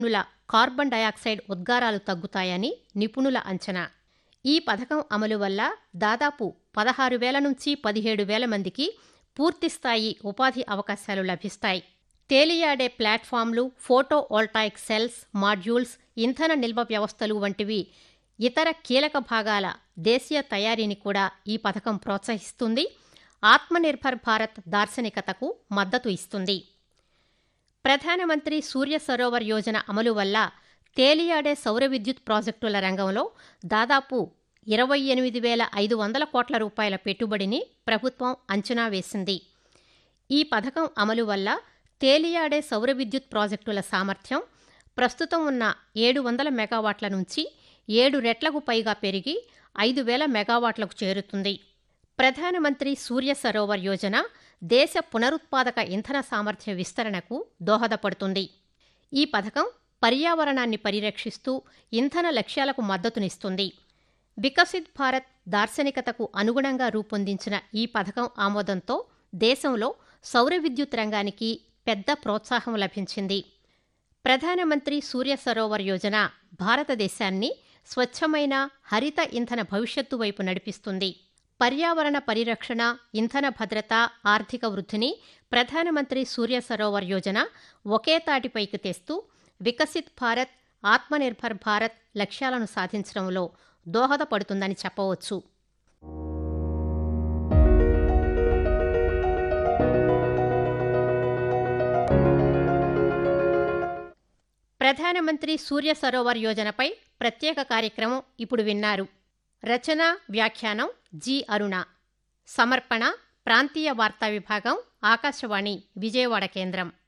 టన్నుల carbon dioxide ఉద్గారాలు తగ్గుతాయని నిపుణుల అంచనా ఈ పథకం అమలు వల్ల దాదాపు పదహారు వేల నుంచి పదిహేడు వేల మందికి పూర్తిస్థాయి ఉపాధి అవకాశాలు లభిస్తాయి తేలియాడే ప్లాట్ఫామ్లు ఫోటో వోల్టాయిక్ సెల్స్ మాడ్యూల్స్ ఇంధన నిల్వ వ్యవస్థలు వంటివి ఇతర కీలక భాగాల దేశీయ తయారీని కూడా ఈ పథకం ప్రోత్సహిస్తుంది ఆత్మనిర్భర్ భారత్ దార్శనికతకు మద్దతు ఇస్తుంది ప్రధానమంత్రి సూర్య సరోవర్ యోజన అమలు వల్ల తేలియాడే సౌర విద్యుత్ ప్రాజెక్టుల రంగంలో దాదాపు ఇరవై ఎనిమిది వేల ఐదు వందల కోట్ల రూపాయల పెట్టుబడిని ప్రభుత్వం అంచనా వేసింది ఈ పథకం అమలు వల్ల తేలియాడే సౌర విద్యుత్ ప్రాజెక్టుల సామర్థ్యం ప్రస్తుతం ఉన్న ఏడు వందల మెగావాట్ల నుంచి ఏడు రెట్లకు పైగా పెరిగి ఐదు వేల మెగావాట్లకు చేరుతుంది ప్రధానమంత్రి సూర్య సరోవర్ యోజన దేశ పునరుత్పాదక ఇంధన సామర్థ్య విస్తరణకు దోహదపడుతుంది ఈ పథకం పర్యావరణాన్ని పరిరక్షిస్తూ ఇంధన లక్ష్యాలకు మద్దతునిస్తుంది వికసిత్ భారత్ దార్శనికతకు అనుగుణంగా రూపొందించిన ఈ పథకం ఆమోదంతో దేశంలో సౌర విద్యుత్ రంగానికి పెద్ద ప్రోత్సాహం లభించింది ప్రధానమంత్రి సూర్య సరోవర్ యోజన భారతదేశాన్ని స్వచ్ఛమైన హరిత ఇంధన భవిష్యత్తు వైపు నడిపిస్తుంది పర్యావరణ పరిరక్షణ ఇంధన భద్రత ఆర్థిక వృద్ధిని ప్రధానమంత్రి సూర్య సరోవర్ యోజన ఒకే తాటిపైకి తెస్తూ వికసిత్ భారత్ ఆత్మనిర్భర్ భారత్ లక్ష్యాలను సాధించడంలో దోహదపడుతుందని చెప్పవచ్చు ప్రధానమంత్రి సూర్య సరోవర్ యోజనపై ప్రత్యేక కార్యక్రమం ఇప్పుడు విన్నారు రచన వ్యాఖ్యానం జి అరుణ సమర్పణ ప్రాంతీయ వార్తా విభాగం ఆకాశవాణి విజయవాడ కేంద్రం